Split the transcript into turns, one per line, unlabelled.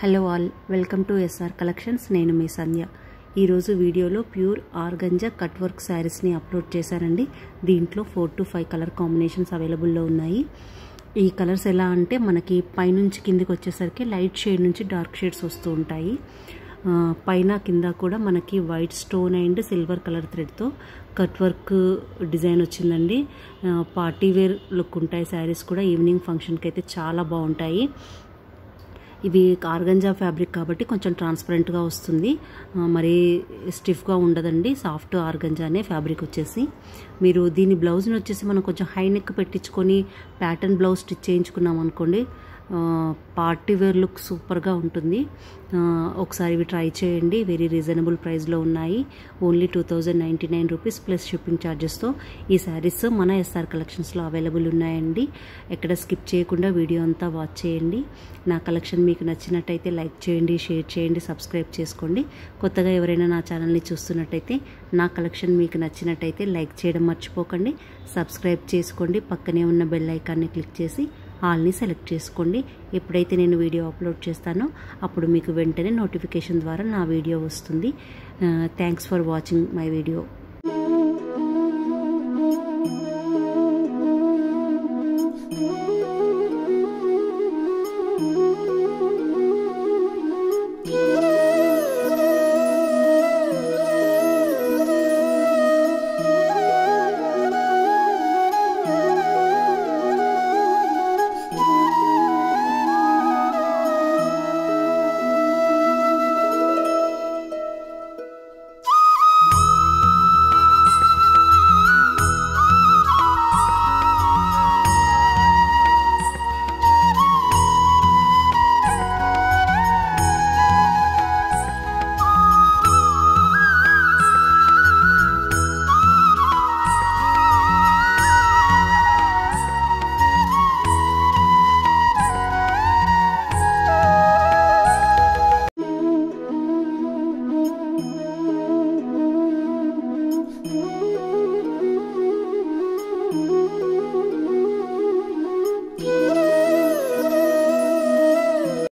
hello all welcome to S R collections నేను మీ సంధ్య ఈరోజు వీడియోలో ప్యూర్ ఆర్గంజా కట్ వర్క్ శారీస్ని అప్లోడ్ చేశానండి దీంట్లో four to five colour combinations అవైలబుల్లో ఉన్నాయి ఈ కలర్స్ ఎలా అంటే మనకి పైనుంచి కిందికి వచ్చేసరికి లైట్ షేడ్ నుంచి డార్క్ షేడ్స్ వస్తూ ఉంటాయి ఆ, పైన కింద కూడా మనకి white stone and silver colour థ్రెడ్తో కట్ వర్క్ డిజైన్ వచ్చిందండి ఆ, పార్టీ వేర్ లుక్ ఉంటాయి శారీస్ కూడా ఈవినింగ్ ఫంక్షన్కి అయితే చాలా బాగుంటాయి ఇవి ఆర్గంజా ఫ్యాబ్రిక్ కాబట్టి కొంచెం ట్రాన్స్పరెంట్గా వస్తుంది ఆ, మరి స్టిఫ్గా ఉండదండి సాఫ్ట్ ఆర్గంజానే ఫ్యాబ్రిక్ వచ్చేసి మీరు దీని బ్లౌజ్ని వచ్చేసి మనం కొంచెం హై నెక్ పెట్టించుకొని ప్యాటర్న్ బ్లౌజ్ స్టిచ్ చేయించుకున్నాం అనుకోండి పార్టీ వేర్ లుక్ సూపర్గా ఉంటుంది ఆ, ఒకసారి ఇవి ట్రై చేయండి వెరీ రీజనబుల్ ప్రైస్లో ఉన్నాయి only two thousand ninety nine rupees plus shipping ఛార్జెస్తో ఈ శారీస్ మన ఎస్ఆర్ కలెక్షన్స్లో అవైలబుల్ ఉన్నాయండి ఎక్కడ స్కిప్ చేయకుండా వీడియో అంతా వాచ్ చేయండి నా కలెక్షన్ మీకు నచ్చినట్టయితే లైక్ చేయండి షేర్ చేయండి సబ్స్క్రైబ్ చేసుకోండి కొత్తగా ఎవరైనా నా ఛానల్ని చూస్తున్నట్టయితే నా కలెక్షన్ మీకు నచ్చినట్టయితే లైక్ చేయడం మర్చిపోకండి సబ్స్క్రైబ్ చేసుకోండి పక్కనే ఉన్న బెల్ ఐకాన్ని క్లిక్ చేసి ఆల్ని సెలెక్ట్ చేసుకోండి ఎప్పుడైతే నేను వీడియో అప్లోడ్ చేస్తానో అప్పుడు మీకు వెంటనే నోటిఫికేషన్ ద్వారా నా వీడియో వస్తుంది thanks for watching my video